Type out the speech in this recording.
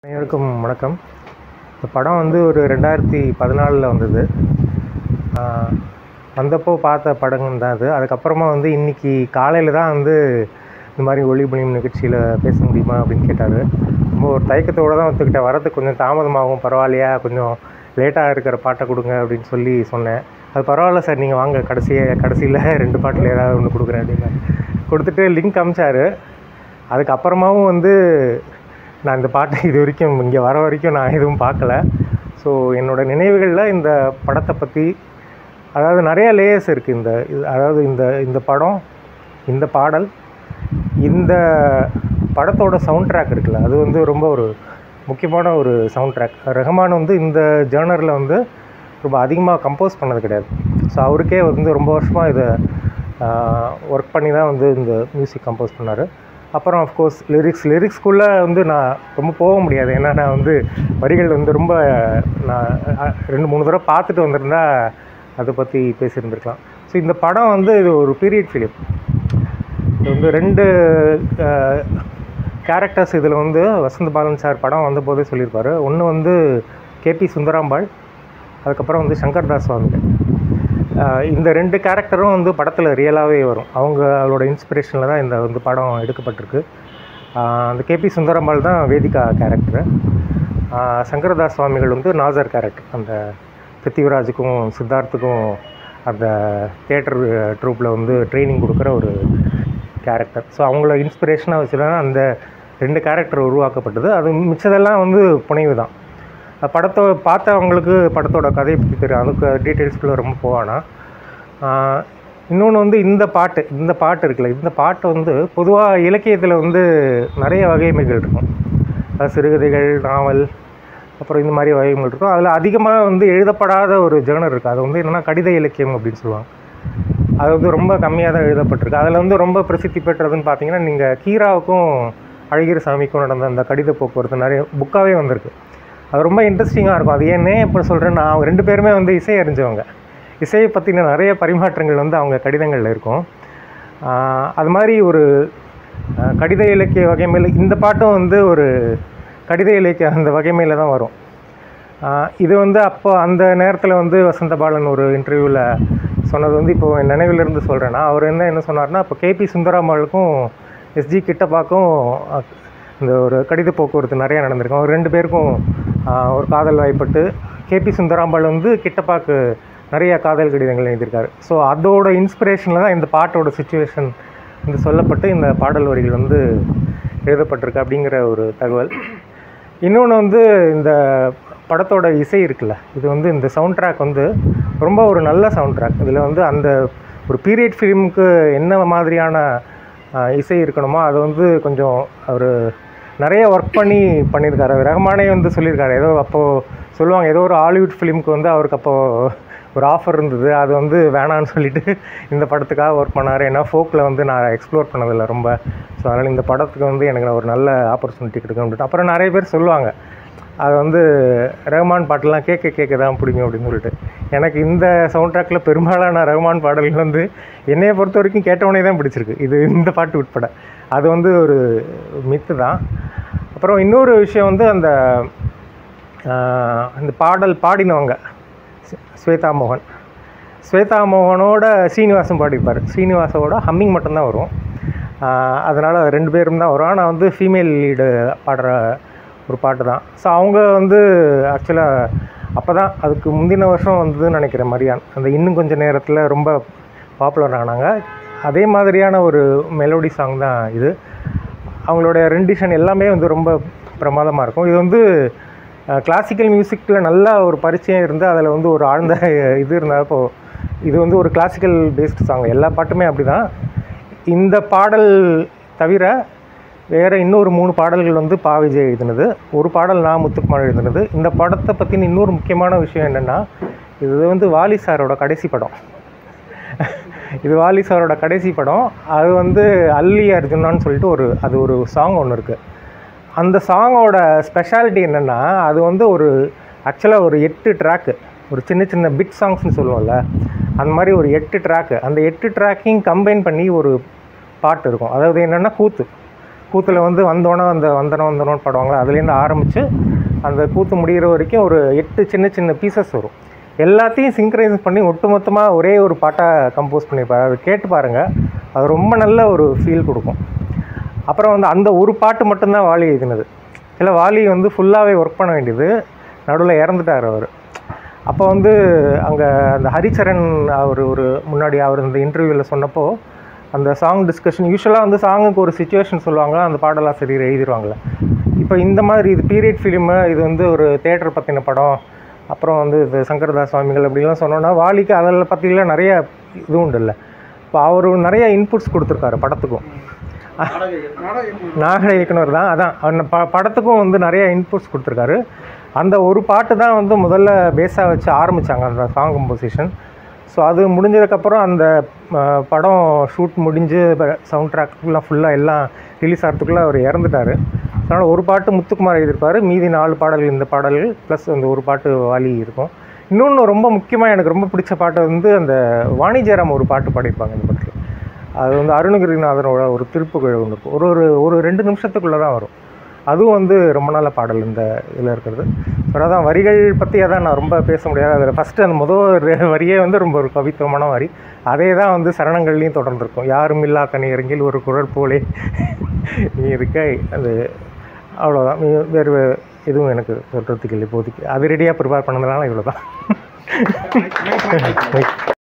அனைவருக்கும் வணக்கம் இந்த படம் வந்து ஒரு ரெண்டாயிரத்தி பதினாலில் வந்தது ஆஹ் வந்தப்போ பார்த்த படங்கள் தான் அது அதுக்கப்புறமா வந்து இன்னைக்கு காலையில் தான் வந்து இந்த மாதிரி ஒளிபணியும் நிகழ்ச்சியில் பேச முடியுமா அப்படின்னு கேட்டார் ரொம்ப ஒரு தயக்கத்தோடு தான் ஒத்துக்கிட்டேன் வரதுக்கு கொஞ்சம் தாமதமாகும் பரவாயில்லையா கொஞ்சம் லேட்டாக இருக்கிற பாட்டை கொடுங்க அப்படின்னு சொல்லி சொன்னேன் அது பரவாயில்ல சார் நீங்கள் வாங்க கடைசியாக கடைசியில் ரெண்டு பாட்டில் ஏதாவது ஒன்று கொடுக்குறேன் அப்படின்னு கொடுத்துட்டு லிங்க் அமிச்சாரு அதுக்கப்புறமாவும் வந்து நான் இந்த பாட்டை இது வரைக்கும் இங்கே வர வரைக்கும் நான் எதுவும் பார்க்கல ஸோ என்னோடய நினைவுகளில் இந்த படத்தை பற்றி அதாவது நிறைய லேயர்ஸ் இருக்குது இந்த இது- அதாவது இந்த இந்த படம் இந்த பாடல் இந்த படத்தோட சவுண்ட் ட்ராக் இருக்குல்ல அது வந்து ரொம்ப ஒரு முக்கியமான ஒரு சவுண்ட் ட்ராக் ரஹ்மான் வந்து இந்த ஜேர்னரில் வந்து ரொம்ப அதிகமாக கம்போஸ் பண்ணது கிடையாது ஸோ அவருக்கே வந்து ரொம்ப வருஷமாக இதை ஒர்க் பண்ணி தான் வந்து இந்த மியூசிக் கம்போஸ் பண்ணார் அப்புறம் அஃப்கோர்ஸ் லிரிக்ஸ் லிரிக்ஸ்குள்ளே வந்து நான் ரொம்ப போக முடியாது ஏன்னா நான் வந்து வரிகள் வந்து ரொம்ப நான் அஹ், ரெண்டு மூணு தடவை பார்த்துட்டு வந்திருந்தா அதை பற்றி பேசியிருந்திருக்கலாம் ஸோ இந்த படம் வந்து இது ஒரு பீரியட் ஃபிலிம் இது வந்து ரெண்டு கேரக்டர்ஸ் இதில் வந்து வசந்த பாலன் சார் படம் வந்தபோதே சொல்லியிருப்பாரு ஒன்று வந்து கேபி சுந்தராம்பாள் அதுக்கப்புறம் வந்து சங்கர் தாஸ் சுவாமிகள் ஆஹ் இந்த ரெண்டு கேரக்டரும் வந்து படத்தில் ரியலாகவே வரும் அவங்க அவளோட இன்ஸ்பிரேஷனில் தான் இந்த வந்து படம் எடுக்கப்பட்டிருக்கு ஆஹ் அந்த கேபி சுந்தரம்பாள் தான் வேதிகா கேரக்டரு சங்கரதாஸ் சுவாமிகள் வந்து நாசர் கேரக்டர் அந்த பிருத்திவிராஜுக்கும் சித்தார்த்துக்கும் அந்த தியேட்டர் ட்ரூப்பில் வந்து ட்ரைனிங் கொடுக்குற ஒரு கேரக்டர் ஸோ அவங்கள இன்ஸ்பிரேஷனாக வச்சு தான் அந்த ரெண்டு கேரக்டர் உருவாக்கப்பட்டது அது மிச்சதெல்லாம் வந்து புனைவு தான் அஹ் படத்தை பார்த்தவங்களுக்கு படத்தோட கதையை பற்றி தெரியும் அதுக்கு டீட்டெயில்ஸ்குள்ளே ரொம்ப போவானா இன்னொன்று வந்து இந்த பாட்டு இந்த பாட்டு இருக்குல்ல இந்த பாட்டு வந்து பொதுவாக இலக்கியத்தில் வந்து நிறைய வகைமைகள் இருக்கும் அதாவது சிறுகதைகள் நாவல் அப்புறம் இந்த மாதிரி வகைகள் இருக்கும் அதில் அதிகமாக வந்து எழுதப்படாத ஒரு ஜேர்னர் இருக்குது அது வந்து என்னென்னா கடித இலக்கியம் அப்படின்னு சொல்லுவாங்க அது வந்து ரொம்ப கம்மியாக தான் எழுதப்பட்டிருக்கு அதில் வந்து ரொம்ப பிரசித்தி பெற்றதுன்னு பார்த்தீங்கன்னா நீங்கள் கீராவுக்கும் அழகிரி சாமிக்கும் நடந்த அந்த கடித போக்குவரத்து நிறைய புக்காகவே வந்திருக்கு அது ரொம்ப இன்ட்ரெஸ்டிங்காக இருக்கும் அது ஏன்னே இப்போ சொல்கிறேன்னா அவங்க ரெண்டு பேருமே வந்து இசை அறிஞ்சவங்க இசையை பற்றின நிறைய பரிமாற்றங்கள் வந்து அவங்க கடிதங்களில் இருக்கும் ஆஹ் அது மாதிரி ஒரு ஆஹ் கடித இலக்கிய வகைமையில் இந்த பாட்டும் வந்து ஒரு கடித இலக்கிய அந்த வகைமையில் தான் வரும் ஆஹ் இது வந்து அப்போ அந்த நேரத்தில் வந்து வசந்த பாலன் ஒரு இன்டர்வியூவில் சொன்னது வந்து இப்போ என் நினைவிலிருந்து சொல்கிறேன்னா அவர் என்ன என்ன சொன்னார்னா இப்போ கேபி சுந்தராம்பாளுக்கும் எஸ்ஜி கிட்டப்பாக்கும் அஹ், இந்த ஒரு கடித போக்குவரத்து நிறையா நடந்திருக்கும் அவர் ரெண்டு பேருக்கும் ஆஹ், ஒரு காதல் வாய்ப்பட்டு கேபி சுந்தராம்பாள் வந்து கிட்டப்பாக்கு நிறைய காதல் கடிதங்கள் எழுதியிருக்காரு ஸோ அதோட இன்ஸ்பிரேஷனில் தான் இந்த பாட்டோட சுச்சுவேஷன் வந்து சொல்லப்பட்டு இந்த பாடல் வரிகள் வந்து எழுதப்பட்டிருக்கு அப்படிங்கிற ஒரு தகவல் இன்னொன்று வந்து இந்த படத்தோட இசை இருக்குல்ல இது வந்து இந்த சவுண்ட் ட்ராக் வந்து ரொம்ப ஒரு நல்ல சவுண்ட் ட்ராக் இதில் வந்து அந்த ஒரு பீரியட் ஃபிலிமுக்கு என்ன மாதிரியான ஆஹ், இசை இருக்கணுமோ அதை வந்து கொஞ்சம் அவர் நிறைய ஒர்க் பண்ணி பண்ணியிருக்காரு அவர் ரஹ்மானே வந்து சொல்லியிருக்காரு ஏதோ அப்போது சொல்லுவாங்க ஏதோ ஒரு ஹாலிவுட் ஃபிலிமுக்கு வந்து அவருக்கு அப்போது ஒரு ஆஃபர் இருந்தது அது வந்து வேணான்னு சொல்லிட்டு இந்த படத்துக்காக ஒர்க் பண்ணார் ஏன்னா ஃபோக்கில் வந்து நான் எக்ஸ்ப்ளோர் பண்ணதில்லை ரொம்ப ஸோ அதனால் இந்த படத்துக்கு வந்து எனக்கு ஒரு நல்ல ஆப்பர்ச்சுனிட்டி கிடைக்கும் அப்புறம் நிறைய பேர் சொல்லுவாங்க அது வந்து ரஹ்மான் பாட்டெல்லாம் கேட்க கேட்க தான் பிடிக்கும் அப்படின்னு சொல்லிட்டு எனக்கு இந்த சவுண்ட் ட்ராக்கில் பெரும்பாலான ரஹ்மான் பாடல்கள் வந்து என்னையை பொறுத்த வரைக்கும் கேட்டவனே தான் பிடிச்சிருக்கு இது இந்த பாட்டு உட்பட அது வந்து ஒரு மித்து தான் அப்புறம் இன்னொரு விஷயம் வந்து அந்த ஆஹ், அந்த பாடல் பாடினவங்க ஸ்வே- ஸ்வேதா மோகன் ஸ்வேதா மோகனோட சீனிவாசன் பாடியிருப்பார் சீனிவாசோட ஹம்மிங் மட்டும்தான் வரும் அதனால் ரெண்டு பேரும் தான் வரும் ஆனால் வந்து ஃபீமேல் லீடு பாடுற ஒரு பாட்டு தான் ஸோ அவங்க வந்து ஆக்சுவலாக அப்போ தான் அதுக்கு முந்தின வருஷம் வந்ததுன்னு நினைக்கிறேன் மரியான் அந்த இன்னும் கொஞ்சம் நேரத்தில் ரொம்ப பாப்புலர் ஆனாங்க அதே மாதிரியான ஒரு மெலோடி சாங் தான் இது அவங்களுடைய ரெண்டிஷன் எல்லாமே வந்து ரொம்ப பிரமாதமாக இருக்கும் இது வந்து கிளாசிக்கல் மியூசிக்கில் நல்ல ஒரு பரிச்சயம் இருந்து அதில் வந்து ஒரு ஆழ்ந்த இது இருந்தால் இப்போது இது வந்து ஒரு கிளாசிக்கல் பேஸ்டு சாங் எல்லா பாட்டுமே அப்படி தான் இந்த பாடல் தவிர வேறு இன்னொரு மூணு பாடல்கள் வந்து பா விஜய் எழுதினது ஒரு பாடல் நான் முத்துக்குமார் எழுதினது இந்த படத்தை பற்றின இன்னொரு முக்கியமான விஷயம் என்னென்னா இது வந்து வாலி சாரோட கடைசி படம் இது வாலி சாரோட கடைசி படம் அது வந்து அல்லி அர்ஜுனான்னு சொல்லிட்டு ஒரு அது ஒரு சாங் ஒன்று இருக்குது அந்த சாங்கோட ஸ்பெஷாலிட்டி என்னென்னா அது வந்து ஒரு ஆக்சுவலாக ஒரு எட்டு ட்ராக்கு ஒரு சின்ன சின்ன பிட் சாங்ஸ்னு சொல்லுவோம்ல அந்த மாதிரி ஒரு எட்டு ட்ராக்கு அந்த எட்டு ட்ராக்கையும் கம்பைன் பண்ணி ஒரு பாட்டு இருக்கும் அதாவது என்னென்னா கூத்து கூத்தில் வந்து வந்தோன்னே அந்த வந்தனம் வந்தனம்னு பாடுவாங்களா அதுலேருந்து ஆரம்பித்து அந்த கூத்து முடிகிற வரைக்கும் ஒரு எட்டு சின்ன சின்ன பீசஸ் வரும் எல்லாத்தையும் சிங்க்ரைஸ் பண்ணி ஒட்டுமொத்தமாக ஒரே ஒரு பாட்டாக கம்போஸ் பண்ணியிருப்பாரு அது கேட்டு பாருங்கள் அது ரொம்ப நல்ல ஒரு ஃபீல் கொடுக்கும் அப்புறம் வந்து அந்த ஒரு பாட்டு மட்டும்தான் வாலி எழுதினது இல்லை வாலி வந்து ஃபுல்லாகவே ஒர்க் பண்ண வேண்டியது நடுவில் இறந்துட்டார் அவர் அப்போ வந்து அங்கே அந்த ஹரிச்சரன் அவர் ஒரு முன்னாடி அவர் இந்த இன்டர்வியூவில் சொன்னப்போ அந்த சாங் டிஸ்கஷன் யூஸ்வலாக வந்து சாங்குக்கு ஒரு சுச்சுவேஷன் சொல்லுவாங்க அந்த பாடலாசிரியர் எழுதிடுவாங்கள்ல இப்போ இந்த மாதிரி இது பீரியட் ஃபிலிமு இது வந்து ஒரு தேட்டர் பற்றின படம் அப்புறம் வந்து இது சங்கரதாஸ் சுவாமிகள் அப்படிலாம் சொன்னோன்னா வாலிக்கு அதில் பற்றிலாம் நிறைய இது உண்டு இல்லை இப்போ அவர் நிறைய இன்புட்ஸ் கொடுத்துருக்காரு படத்துக்கும் நாகர இயக்குனர் தான் அதான் அந்த ப படத்துக்கும் வந்து நிறைய இன்புட்ஸ் கொடுத்துருக்காரு அந்த ஒரு பாட்டு தான் வந்து முதல்ல பேஸாக வச்சு ஆரம்பித்தாங்க அந்த சாங் கம்போசிஷன் ஸோ அது முடிஞ்சதுக்கப்புறம் அந்த அஹ், படம் ஷூட் முடிஞ்சு சவுண்ட் ட்ராக்லாம் ஃபுல்லாக எல்லாம் ரிலீஸ் ஆகிறதுக்குள்ளே அவர் இறந்துட்டார் அதனால் ஒரு பாட்டு முத்துக்குமார் எழுதியிருப்பார் மீதி நாலு பாடல்கள் இந்த பாடல்கள் ப்ளஸ் அந்த ஒரு பாட்டு வாலி இருக்கும் இன்னொன்று ரொம்ப முக்கியமாக எனக்கு ரொம்ப பிடிச்ச பாட்டு வந்து அந்த வாணி ஜெயராம் ஒரு பாட்டு பாடியிருப்பாங்க இந்த படத்தில் அது வந்து அருணகிரிநாதனோட ஒரு திருப்புகழ் ஒன்று இருக்கும் ஒரு ஒரு ஒரு ரெண்டு நிமிஷத்துக்குள்ளே தான் வரும் அதுவும் வந்து ரொம்ப நல்ல பாடல் இந்த இதில் இருக்கிறது ஸோ அதான் வரிகள் பற்றி அதான் நான் ரொம்ப பேச முடியாது அதில் ஃபஸ்ட்டு அந்த முதல் ரெ- வரியே வந்து ரொம்ப ஒரு கவித்துவமான வரி அதே தான் வந்து சரணங்கள்லையும் தொடர்ந்துருக்கும் யாரும் இல்லா கனியரங்கில் ஒரு குரல் போலே நீ இருக்க அது அவ்வளோதான் நீ- வேறு வே- எதுவும் எனக்கு சொல்கிறதுக்கு இல்லை இப்போதைக்கு அது ரெடியாக ப்ரிப்பேர் பண்ணதுனால இவ்வளோ தான்